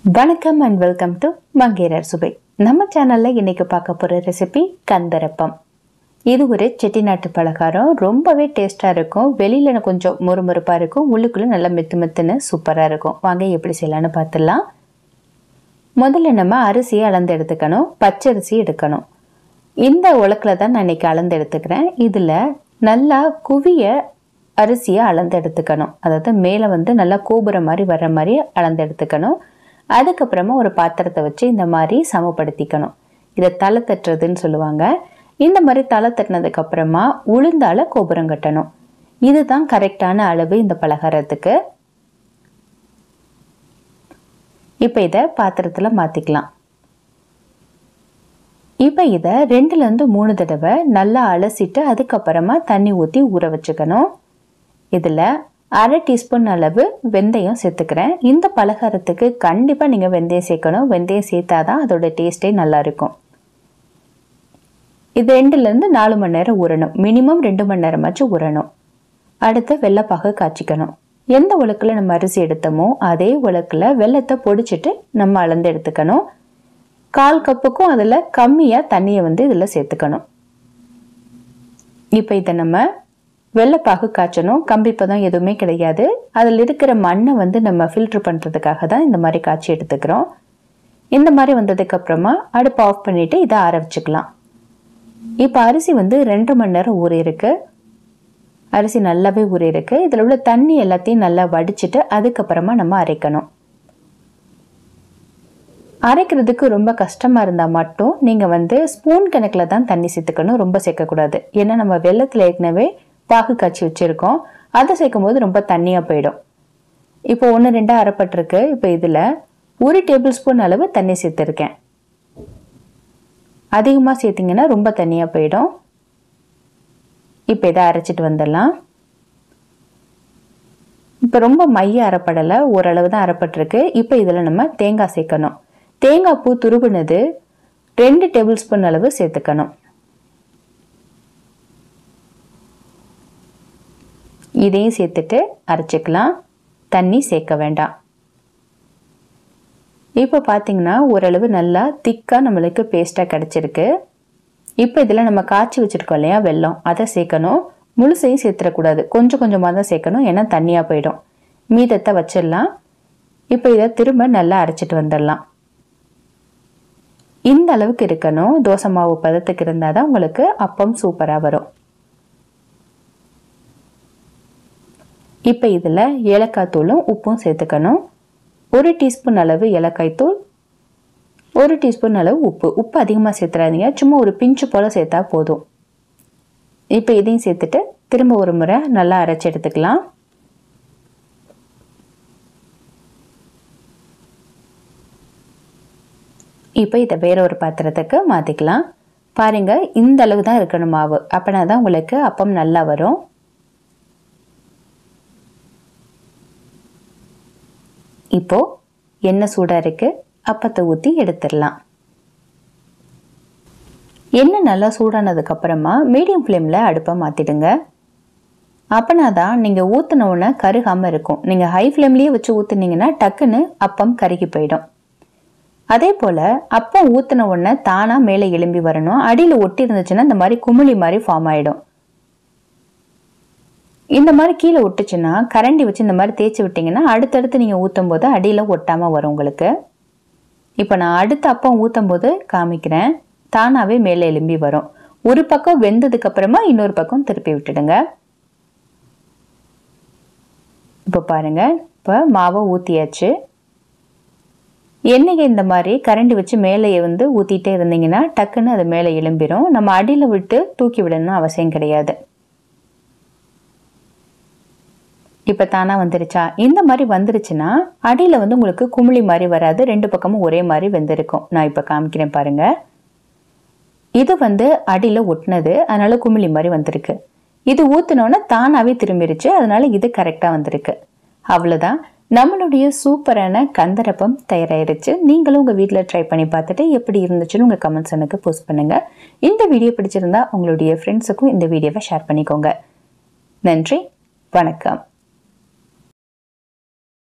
வணக்கம் and welcome to மங்கேரர் சுபை நம்ம சேனலில் இன்னைக்கு பார்க்க போகிற ரெசிபி கந்தரப்பம் இது ஒரு செட்டிநாட்டு பலகாரம் ரொம்பவே டேஸ்ட்டாக இருக்கும் வெளியில் கொஞ்சம் முறுமுறுப்பாக இருக்கும் உள்ளுக்குள்ளே நல்லா மெத்து மெத்துன்னு சூப்பராக இருக்கும் வாங்க எப்படி செய்யலான்னு பார்த்துடலாம் முதல்ல நம்ம அரிசியை அளந்து எடுத்துக்கணும் பச்சரிசி எடுக்கணும் இந்த உலக்கில் தான் நான் இன்னைக்கு அளந்து எடுத்துக்கிறேன் இதில் நல்லா குவிய அரிசியை அளந்து எடுத்துக்கணும் அதாவது மேலே வந்து நல்லா கோபுரம் மாதிரி வர்ற மாதிரி அளந்து எடுத்துக்கணும் அதுக்கப்புறமா ஒரு பாத்திரத்தை வச்சு இந்த மாதிரி சமப்படுத்திக்கணும் இதை தலை தட்டுறதுன்னு சொல்லுவாங்க இந்த மாதிரி தலை தட்டினதுக்கு அப்புறமா உளுந்தால கோபுரம் கட்டணும் இதுதான் கரெக்டான அளவு இந்த பலகாரத்துக்கு இப்போ இதை பாத்திரத்தில் மாற்றிக்கலாம் இப்போ இதை ரெண்டுலேருந்து மூணு தடவை நல்லா அலசிட்டு அதுக்கப்புறமா தண்ணி ஊற்றி ஊற வச்சுக்கணும் இதில் அரை டீஸ்பூன் அளவு வெந்தயம் சேர்த்துக்கிறேன் இந்த பலகாரத்துக்கு கண்டிப்பாக நீங்கள் வெந்தயம் சேர்க்கணும் வெந்தயம் சேர்த்தா தான் அதோட டேஸ்ட்டே நல்லா இருக்கும் இது ரெண்டுலேருந்து நாலு மணி நேரம் ஊறணும் மினிமம் ரெண்டு மணி நேரமாச்சும் ஊறணும் அடுத்து வெள்ளைப்பாக காய்ச்சிக்கணும் எந்த உலக்கில் நம்ம அரிசி எடுத்தோமோ அதே உலக்கில் வெள்ளத்தை பொடிச்சிட்டு நம்ம அளந்து எடுத்துக்கணும் கால் கப்புக்கும் அதில் கம்மியாக தண்ணியை வந்து இதில் சேர்த்துக்கணும் இப்போ இதை நம்ம வெள்ளைப்பாகு காய்ச்சணும் கம்பிப்பதம் எதுவுமே கிடையாது அதில் இருக்கிற மண்ணை வந்து நம்ம ஃபில்ட்ரு பண்ணுறதுக்காக தான் இந்த மாதிரி காய்ச்சி எடுத்துக்கிறோம் இந்த மாதிரி வந்ததுக்கப்புறமா அடுப்பு ஆஃப் பண்ணிவிட்டு இதை ஆற வச்சுக்கலாம் இப்போ அரிசி வந்து ரெண்டு மணி நேரம் ஊறி இருக்கு அரிசி நல்லாவே ஊறி இருக்கு இதில் உள்ள தண்ணி எல்லாத்தையும் நல்லா வடிச்சிட்டு அதுக்கப்புறமா நம்ம அரைக்கணும் அரைக்கிறதுக்கு ரொம்ப கஷ்டமாக இருந்தால் மட்டும் நீங்கள் வந்து ஸ்பூன் கணக்கில் தான் தண்ணி சேர்த்துக்கணும் ரொம்ப சேர்க்கக்கூடாது ஏன்னா நம்ம வெள்ளத்தில் ஏற்கனவே பாகு காய்ச்சி வச்சுருக்கோம் அதை சேர்க்கும் போது ரொம்ப தண்ணியாக போயிடும் இப்போ ஒன்று ரெண்டாக அரைப்பட்டிருக்கு இப்போ இதில் ஒரு டேபிள் ஸ்பூன் அளவு தண்ணி சேர்த்துருக்கேன் அதிகமாக சேர்த்திங்கன்னா ரொம்ப தண்ணியாக போயிடும் இப்போ இதை அரைச்சிட்டு வந்துடலாம் இப்போ ரொம்ப மைய அரைப்படலை ஓரளவு தான் அரைப்பட்டிருக்கு இப்போ இதில் நம்ம தேங்காய் சேர்க்கணும் தேங்காய் பூ துருவினது ரெண்டு டேபிள் ஸ்பூன் அளவு சேர்த்துக்கணும் இதையும் சேர்த்துட்டு அரைச்சிக்கலாம் தண்ணி சேர்க்க வேண்டாம் இப்போ பார்த்தீங்கன்னா ஓரளவு நல்லா திக்காக நம்மளுக்கு பேஸ்ட்டாக கிடச்சிருக்கு இப்போ இதில் நம்ம காய்ச்சி வச்சுருக்கோம் இல்லையா வெல்லம் அதை சேர்க்கணும் முழுசையும் சேர்த்துடக்கூடாது கொஞ்சம் கொஞ்சமாக தான் சேர்க்கணும் ஏன்னா தண்ணியாக போயிடும் மீதத்தை வச்சிடலாம் இப்போ இதை திரும்ப நல்லா அரைச்சிட்டு வந்துடலாம் இந்த அளவுக்கு இருக்கணும் தோசை மாவு பதத்துக்கு இருந்தால் தான் உங்களுக்கு அப்பம் சூப்பராக வரும் இப்போ இதில் ஏலக்காய் தூளும் உப்பும் சேர்த்துக்கணும் ஒரு டீஸ்பூன் அளவு ஏலக்காய் தூள் ஒரு டீஸ்பூன் அளவு உப்பு உப்பு அதிகமாக சேர்த்துறாதீங்க சும்மா ஒரு பிஞ்சு போல் சேர்த்தா போதும் இப்போ இதையும் சேர்த்துட்டு திரும்ப ஒரு முறை நல்லா அரைச்சி எடுத்துக்கலாம் இப்போ இதை வேற ஒரு பாத்திரத்துக்கு மாற்றிக்கலாம் பாருங்க இந்த அளவு தான் இருக்கணும் மாவு அப்படின்னா தான் உங்களுக்கு அப்பம் நல்லா வரும் இப்போ எண்ணெய் சூடாக இருக்கு அப்பத்தை ஊற்றி எடுத்துடலாம் எண்ணெய் நல்லா சூடானதுக்கு அப்புறமா மீடியம் ஃப்ளேமில் அடுப்பை மாற்றிடுங்க அப்பனா தான் நீங்கள் ஊற்றின உடனே கருகாமல் இருக்கும் நீங்கள் ஹை ஃப்ளேம்லேயே வச்சு ஊற்றுனீங்கன்னா டக்குன்னு அப்பம் கருகி போயிடும் அதே போல் அப்பம் ஊற்றின உடனே தானாக மேலே எலும்பி வரணும் அடியில் ஒட்டி இருந்துச்சுன்னா இந்த மாதிரி குமிழி மாதிரி ஃபார்ம் ஆகிடும் இந்த மாதிரி கீழே ஒட்டுச்சுன்னா கரண்டி வச்சு இந்த மாதிரி தேய்ச்சி விட்டிங்கன்னா அடுத்தடுத்து நீங்கள் ஊற்றும் போது அடியில் ஒட்டாமல் வரும் உங்களுக்கு இப்போ நான் அடுத்த அப்பம் ஊற்றும் போது காமிக்கிறேன் தானாகவே மேலே எலும்பி வரும் ஒரு பக்கம் வெந்ததுக்கு அப்புறமா இன்னொரு பக்கம் திருப்பி விட்டுடுங்க இப்போ பாருங்க இப்போ மாவை ஊற்றியாச்சு எண்ணெயை இந்த மாதிரி கரண்டி வச்சு மேலே வந்து ஊற்றிட்டே இருந்தீங்கன்னா டக்குன்னு அது மேலே எலும்பிடும் நம்ம அடியில் விட்டு தூக்கி விடணும்னு அவசியம் கிடையாது இப்போ தானாக வந்துருச்சா இந்த மாதிரி வந்துருச்சுன்னா அடியில் வந்து உங்களுக்கு குமிழி மாதிரி வராது ரெண்டு பக்கமும் ஒரே மாதிரி வெந்திருக்கும் நான் இப்போ காமிக்கிறேன் பாருங்க இது வந்து அடியில் ஒட்டினது அதனால குமிழி மாதிரி வந்திருக்கு இது ஊற்றினோன்னே தானாகவே திரும்பிருச்சு அதனால இது கரெக்டாக வந்திருக்கு அவ்வளோதான் நம்மளுடைய சூப்பரான கந்தரப்பம் தயாராயிருச்சு நீங்களும் உங்கள் வீட்டில் ட்ரை பண்ணி பார்த்துட்டு எப்படி இருந்துச்சுன்னு உங்கள் கமெண்ட்ஸ் எனக்கு போஸ்ட் பண்ணுங்கள் இந்த வீடியோ பிடிச்சிருந்தா உங்களுடைய ஃப்ரெண்ட்ஸுக்கும் இந்த வீடியோவை ஷேர் பண்ணிக்கோங்க நன்றி வணக்கம்